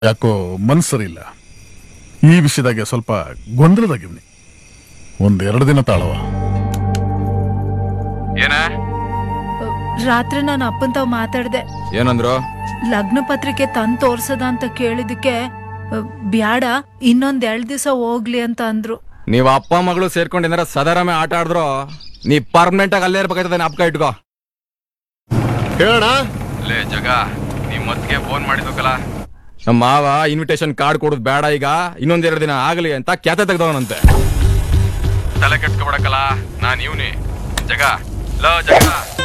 ಯಾಕೋ ಮನ್ಸರಿಲ್ಲ ಈ ವಿಷಯದಾಗೆ ಸ್ವಲ್ಪ ಗೊಂದಲದಾಗಿವ್ನಿ ಒಂದೆರಡು ದಿನ ತಾಳವ ಏನ ರಾತ್ರಿ ನಾನು ಅಪ್ಪನ್ ತಾವ್ ಮಾತಾಡ್ದೆ ಏನಂದ್ರು ಲಗ್ನ ಪತ್ರಿಕೆ ತಂದ್ ತೋರ್ಸದ ಅಂತ ಕೇಳಿದಕ್ಕೆ ಅ, ಬ್ಯಾಡ ಇನ್ನೊಂದ್ ಎರಡ್ ದಿವಸ ಹೋಗ್ಲಿ ಅಂತ ಅಂದ್ರು ನೀವ್ ಅಪ್ಪ ಮಗಳು ಸೇರ್ಕೊಂಡು ಏನಾರ ಸದಾರಾಮೆ ಆಟ ಆಡಿದ್ರು ನೀ ಪರ್ಮನೆಂಟ್ ಆಗಿ ಅಲ್ಲೇ ಇರ್ಬೇಕಾಯ್ತದೆ ನಾಪ್ಕ ಇಟ್ಕೋ ಹೇಳೋಣ ಲೇ ಜಗ ನಿಮ್ ಮತ್ಗೆ ಫೋನ್ ಮಾಡಿದ್ವಕಲ್ಲ ನಮ್ಮ ಮಾವ ಇನ್ವಿಟೇಷನ್ ಕಾರ್ಡ್ ಕೊಡೋದು ಬೇಡ ಈಗ ಇನ್ನೊಂದೆರಡು ದಿನ ಆಗಲಿ ಅಂತ ಕ್ಯಾತೆ ತೆಗ್ದವನಂತೆ ತಲೆ ಕೆಟ್ಸ್ಕೊಬಿಡಕಲ್ಲ ನಾನ್ ಇವ್ನಿ ಜಗ ಲೋ ಜಗ